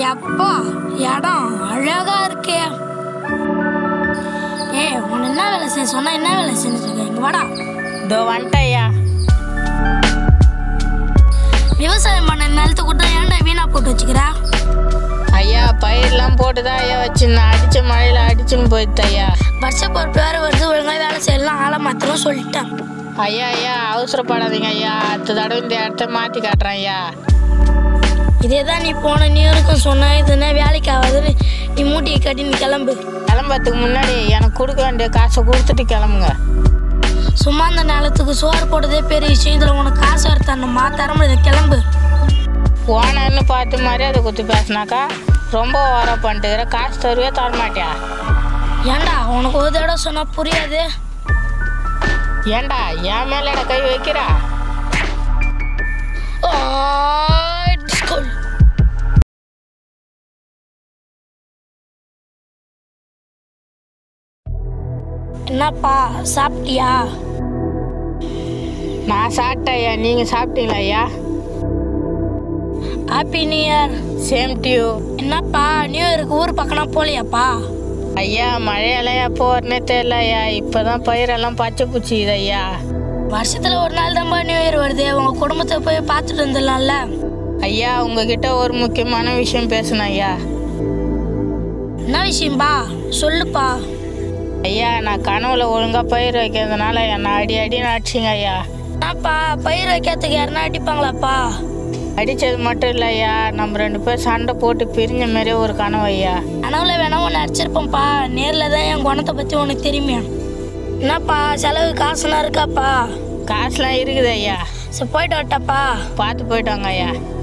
அப்பா இடம் அழகா இருக்கே ஏய் உன்னை என்ன வேலை செய்ய சொன்னா என்ன வேலை செஞ்சுட்டு இருக்க இங்க வாடா இதோ வந்துட்டேன் ஐயா விவசாயம் பண்ண நிலத்தை கூட ஏன்டா வீணா போட்டு வச்சுக்கிறா ஐயா பயிரெல்லாம் போட்டு தான் ஐயா வச்சிருந்தேன் அடிச்ச மழையில அடிச்சுன்னு போயிடுது ஐயா வருஷ பொறுப்பு வேற வருது ஒழுங்கா வேலை செய்யலாம் ஆளை மாத்திரம் சொல்லிட்டேன் ஐயா ஐயா அவசரப்படாதீங்க ஐயா அடுத்த தடவை இந்த இடத்த மாற்றி காட்டுறேன் ஐயா இதே தான் நீ போன நீ இருக்கும் சொன்ன இதுன்னா வேலைக்கு ஆகாதுன்னு நீ மூட்டையை கட்டி நீ கிளம்பு கிளம்புறதுக்கு முன்னாடி எனக்கு கொடுக்க வேண்டிய காசை கொடுத்துட்டு கிளம்புங்க சும்மா அந்த நிலத்துக்கு சோறு போட்டதே பெரிய விஷயம் இதில் உனக்கு காசு வரத்தணுமா தர முடியாது கிளம்பு ஓனர்னு பார்த்து மரியாதை குத்து பேசினாக்கா ரொம்ப ஓரம் பண்ணிட்டுக்கிற காசு தருவே தர மாட்டியா ஏன்டா உனக்கு ஒரு தடவை சொன்னா புரியாது ஏண்டா என் மேலட கை வைக்கிறா ஆய், disco. என்னப்பா சாப்பிட்டியா நான் சாப்பிட்டேன் ஐயா நீங்கள் சாப்பிட்டீங்களா ஐயா happy new year same to you என்னப்பா நியூ இயருக்கு ஊர் பக்கம்னா போலியாப்பா ஐயா மழையெல்லாம் எப்போ வரனே தெரியல ஐயா இப்போதான் பயிரெல்லாம் பச்சை பூச்சிக்குது ஐயா வருஷத்துல ஒரு நாள் தான்ப்பா நியூ இயர் வருது உங்க குடும்பத்தை போய் பார்த்துட்டு வந்துடலாம்ல ஐயா உங்ககிட்ட ஒரு முக்கியமான விஷயம் பேசணும் ஐயா என்ன விஷயம்பா சொல்லுப்பா ஐயா நான் கனவுல ஒழுங்கா பயிர் வைக்கிறதுனால என்னை அடி அடின்னு அடிச்சிங்க ஐயா என்னப்பா பயிர் வைக்கிறதுக்கு யாருன்னா அடிப்பாங்களாப்பா அடிச்சது மட்டும் இல்லை ஐயா நம்ம ரெண்டு பேர் சண்டை போட்டு பிரிஞ்ச மாதிரியே ஒரு கனவு ஐயா கனவுல வேணா உன்னை அடிச்சிருப்பேன்ப்பா நேரில் தான் என் குணத்தை பற்றி உனக்கு தெரியுமே என்னப்பா செலவு காசுலாம் இருக்காப்பா காசுலாம் இருக்குது ஐயா சரி போயிட்டு வரட்டாப்பா பார்த்து போயிட்டு வாங்க ஐயா